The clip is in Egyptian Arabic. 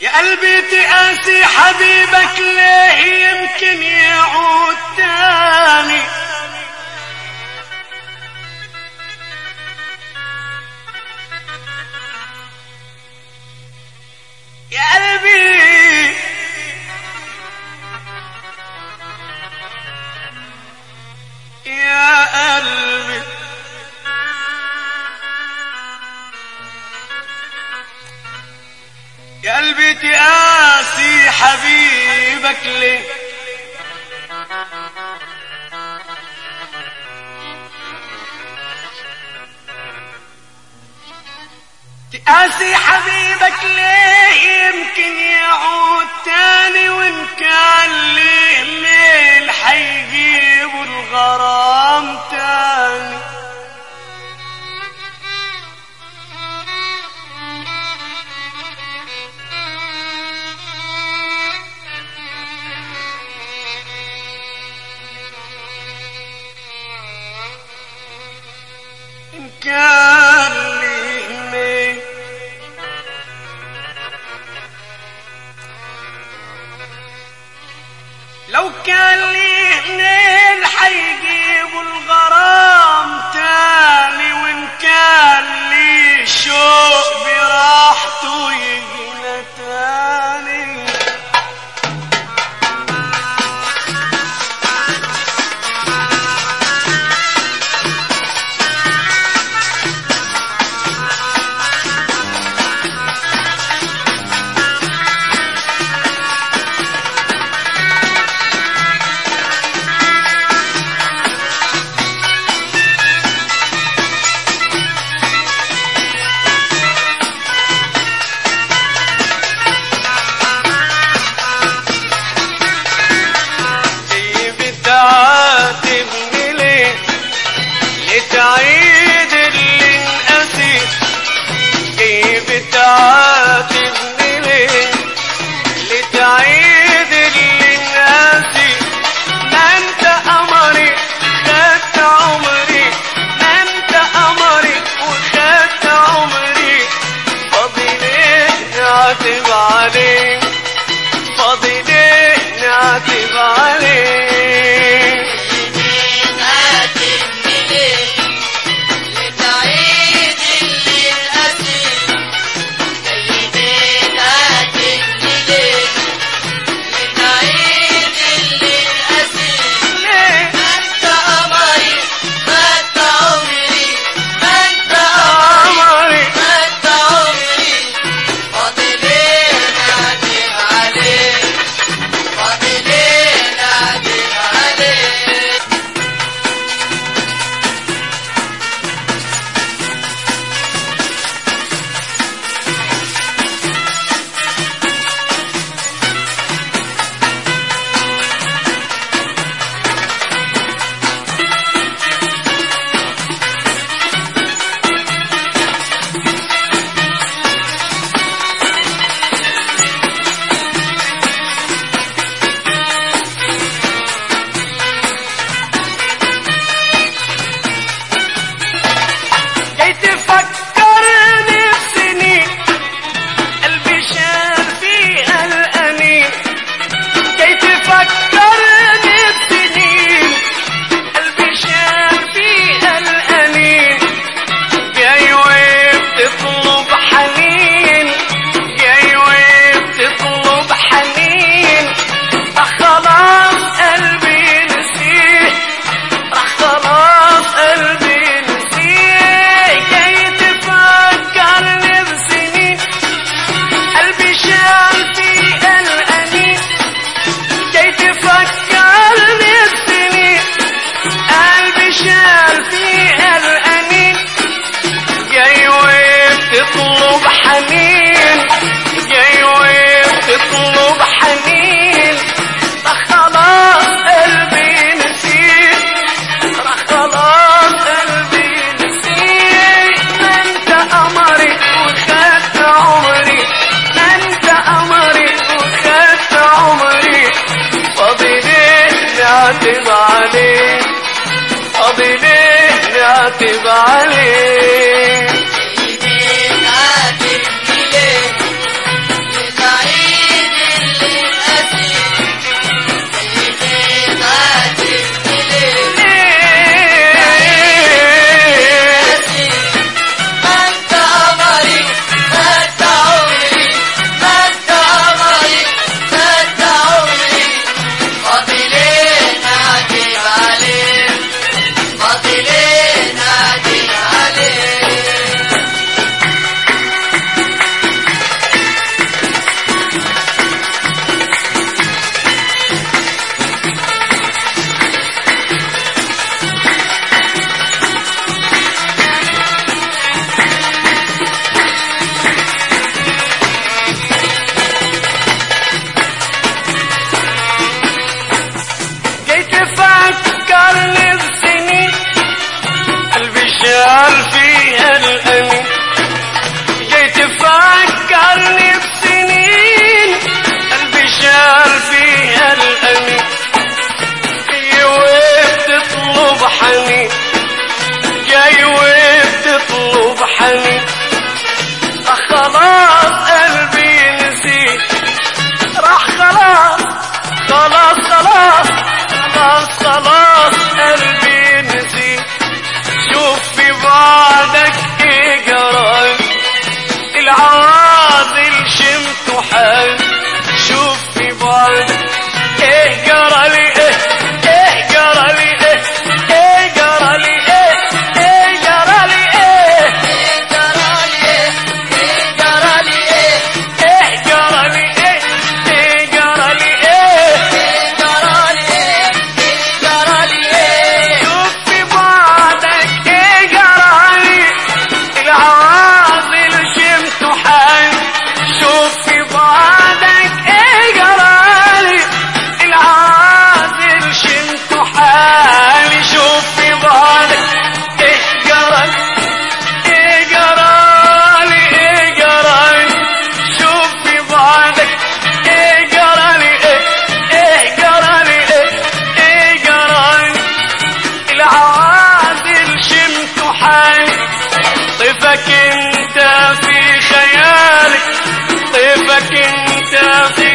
يا قلبي تقاسي حبيبك ليه يمكن يعود تاني يا قلبي يا قلبي يا قلبي تقاسي حبيبك ليه تقاسي حبيبك ليه يمكن يعود تاني وان كان ليه ميل حيجيبوا الغرام تاني إن كان ليه ميل لو كان ليه منين حيجيبوا الغرام تاني وان كان ليه شوق براحته يجينا تاني جاي بتعاتبني ليه لتعيد اللي انقسي جاي بتعاتبني ليه لتعيد اللي انقسي ما انت قمري خدت عمري ما انت قمري وخدت عمري فاضي ليه نعتب عليك فاضي ليه نعتب عليك ليه قمري جاي تفكرني بسنين قلبي شال فيها الأنين جاي تفكرني بسنين قلبي شال فيها الأنين جاي وبتطلب حنين جاي وبتطلب حنين آه خلاص قلبي نسيه راح خلاص قلبي نسيه جاي تفكرني بسنين قلبي شال في الأنين جاي تفكرني بسنين قلبي شال في الأنين جاي وبتطلب حنين جاي وبتطلب حنين راح خلاص قلبي نسيت راح خلاص قلبي نسيت ما انت قمري وخدت عمري ما انت قمري وخدت عمري فاضي ليه نعتب عليك فاضي ليه نعتب عليك عاتبني ليه شال فيها الأمين جاي تفكرني بسنين قلبي شال فيها الأمين جاي وبتطلب حنين جاي وبتطلب حنين راح خلاص قلبي نسيت راح خلاص خلاص خلاص خلاص خلاص قلبي نسيت شوف في بعدك ايه جرى العواضل شمت حال شوف في بعدك ايه جرى لي ايه ايه جرى لي ايه ايه جرى لي ايه ايه جرى لي ايه ايه جرى لي ايه ايه جرى لي ايه شوف في بعدك ايه جرالي العواصل شمت حالي شوف في بعدك ايه جرالي العواصل شمت حالي شوف في بعدك ايه جرالي ايه جرالي ايه جرالي شوف في بعدك ايه جرالي ايه ايه جرالي ايه ايه جرالي العوادل شمت حالي طيفك انت في خيالي طيفك انت في